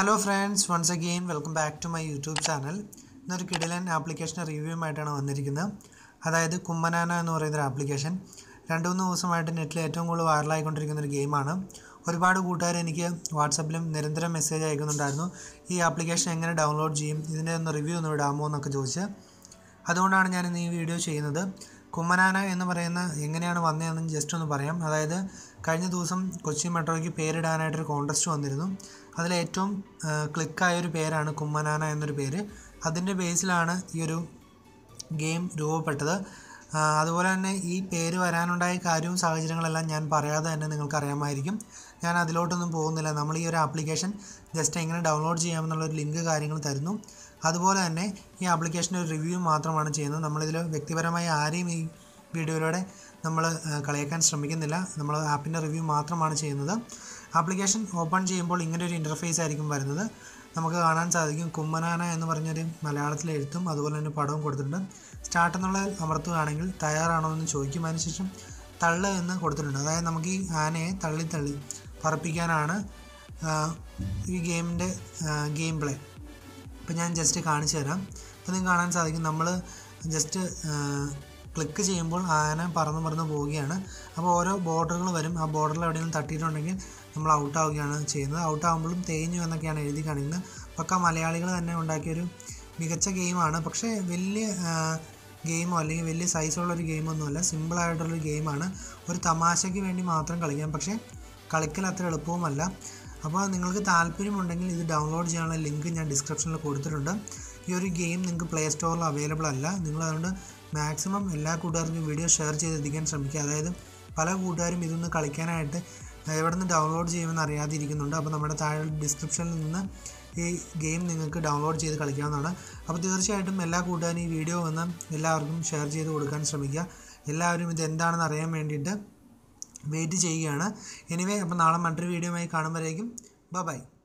hello friends once again welcome back to my YouTube channel ഇന്നൊരു കിടിലൻ application റിവ്യൂമായിട്ടാണ് വന്നിരിക്കുന്നത് അതായത് കുമ്മനാന എന്ന് പറയുന്ന ഒരു ആപ്ലിക്കേഷൻ രണ്ട് മൂന്ന് ദിവസമായിട്ട് നെറ്റിൽ ഏറ്റവും കൂടുതൽ വൈറലായിക്കൊണ്ടിരിക്കുന്ന ഒരു ഗെയിമാണ് ഒരുപാട് കൂട്ടുകാർ എനിക്ക് വാട്സപ്പിലും നിരന്തരം മെസ്സേജ് അയക്കുന്നുണ്ടായിരുന്നു ഈ ആപ്ലിക്കേഷൻ എങ്ങനെ ഡൗൺലോഡ് ചെയ്യും ഇതിൻ്റെ ഒന്ന് റിവ്യൂ ഒന്ന് ഇടാമോ എന്നൊക്കെ ചോദിച്ച് അതുകൊണ്ടാണ് ഞാൻ ഇന്ന് ഈ വീഡിയോ ചെയ്യുന്നത് കുമ്മനാന എന്ന് പറയുന്ന എങ്ങനെയാണ് വന്നതെന്ന് ജസ്റ്റ് ഒന്ന് പറയാം അതായത് കഴിഞ്ഞ ദിവസം കൊച്ചി മെട്രോയ്ക്ക് പേരിടാനായിട്ടൊരു കോൺടെസ്റ്റ് വന്നിരുന്നു അതിൽ ഏറ്റവും ക്ലിക്കായ ഒരു പേരാണ് കുമ്മനാന എന്നൊരു പേര് അതിൻ്റെ ബേസിലാണ് ഈ ഒരു ഗെയിം രൂപപ്പെട്ടത് ആ, അതുപോലെ തന്നെ ഈ പേര് വരാനുണ്ടായ കാര്യവും സാഹചര്യങ്ങളെല്ലാം ഞാൻ പറയാതെ തന്നെ നിങ്ങൾക്ക് അറിയാമായിരിക്കും ഞാൻ അതിലോട്ടൊന്നും പോകുന്നില്ല നമ്മൾ ഈ ഒരു ആപ്ലിക്കേഷൻ ജസ്റ്റ് എങ്ങനെ ഡൗൺലോഡ് ചെയ്യാമെന്നുള്ളൊരു ലിങ്ക് കാര്യങ്ങൾ തരുന്നു അതുപോലെ തന്നെ ഈ ആപ്ലിക്കേഷൻ്റെ ഒരു റിവ്യൂ മാത്രമാണ് ചെയ്യുന്നത് നമ്മളിതിൽ വ്യക്തിപരമായി ആരെയും ഈ വീഡിയോയിലൂടെ നമ്മൾ കളിയാക്കാൻ ശ്രമിക്കുന്നില്ല നമ്മൾ ആപ്പിൻ്റെ റിവ്യൂ മാത്രമാണ് ചെയ്യുന്നത് ആപ്ലിക്കേഷൻ ഓപ്പൺ ചെയ്യുമ്പോൾ ഇങ്ങനെ ഒരു ഇൻ്റർഫേസ് ആയിരിക്കും വരുന്നത് നമുക്ക് കാണാൻ സാധിക്കും കുമ്മനാന എന്ന് പറഞ്ഞൊരു മലയാളത്തിലെ എഴുത്തും അതുപോലെ തന്നെ പടവും കൊടുത്തിട്ടുണ്ട് സ്റ്റാർട്ട് എന്നുള്ള അമർത്തുകയാണെങ്കിൽ തയ്യാറാണോ എന്ന് ചോദിക്കും അതിനുശേഷം തള്ള് എന്ന് കൊടുത്തിട്ടുണ്ട് അതായത് നമുക്ക് ഈ ആനയെ തള്ളി തള്ളി പറപ്പിക്കാനാണ് ആ, ഈ ഗെയിമിൻ്റെ ഗെയിം പ്ലേ ഇപ്പോൾ ഞാൻ ജസ്റ്റ് കാണിച്ചു തരാം ഇപ്പോൾ നിങ്ങൾക്ക് കാണാൻ സാധിക്കും നമ്മൾ ജസ്റ്റ് ക്ലിക്ക് ചെയ്യുമ്പോൾ ആന പറന്ന് പറന്ന് പോവുകയാണ് അപ്പോൾ ഓരോ ബോർഡറുകൾ വരും ആ ബോർഡറിൽ എവിടെയെങ്കിലും തട്ടിയിട്ടുണ്ടെങ്കിൽ നമ്മൾ ഔട്ടാവുകയാണ് ചെയ്യുന്നത് ഔട്ടാകുമ്പോഴും തേഞ്ഞു എന്നൊക്കെയാണ് എഴുതി കാണിക്കുന്നത് പക്ക മലയാളികൾ തന്നെ ഉണ്ടാക്കിയൊരു മികച്ച ഗെയിമാണ് പക്ഷേ വലിയ ഗെയിമോ അല്ലെങ്കിൽ വലിയ സൈസുള്ളൊരു ഗെയിമൊന്നുമല്ല സിമ്പിളായിട്ടുള്ളൊരു ഗെയിമാണ് ഒരു തമാശയ്ക്ക് വേണ്ടി മാത്രം കളിക്കാം പക്ഷേ കളിക്കൽ അത്ര എളുപ്പവുമല്ല അപ്പോൾ നിങ്ങൾക്ക് താല്പര്യമുണ്ടെങ്കിൽ ഇത് ഡൗൺലോഡ് ചെയ്യാനുള്ള ലിങ്ക് ഞാൻ ഡിസ്ക്രിപ്ഷനിൽ കൊടുത്തിട്ടുണ്ട് ഈ ഒരു ഗെയിം നിങ്ങൾക്ക് പ്ലേ സ്റ്റോറിൽ അവൈലബിൾ അല്ല നിങ്ങൾ അതുകൊണ്ട് മാക്സിമം എല്ലാ കൂട്ടുകാർക്കും വീഡിയോ ഷെയർ ചെയ്തെത്തിക്കാൻ ശ്രമിക്കുക അതായത് പല കൂട്ടുകാരും ഇതൊന്ന് കളിക്കാനായിട്ട് എവിടെ നിന്ന് ഡൗൺലോഡ് ചെയ്യുമെന്ന് അറിയാതിരിക്കുന്നുണ്ട് അപ്പോൾ നമ്മുടെ താഴെ ഡിസ്ക്രിപ്ഷനിൽ നിന്ന് ഈ ഗെയിം നിങ്ങൾക്ക് ഡൗൺലോഡ് ചെയ്ത് കളിക്കാവുന്നതാണ് അപ്പോൾ തീർച്ചയായിട്ടും എല്ലാ കൂട്ടുകാരും ഈ വീഡിയോ വന്ന് എല്ലാവർക്കും ഷെയർ ചെയ്ത് കൊടുക്കാൻ ശ്രമിക്കുക എല്ലാവരും ഇത് എന്താണെന്ന് അറിയാൻ വേണ്ടിയിട്ട് വെയിറ്റ് ചെയ്യുകയാണ് എനിവേ അപ്പോൾ നാളെ മറ്റൊരു വീഡിയോയുമായി കാണുമ്പോഴേക്കും ബൈ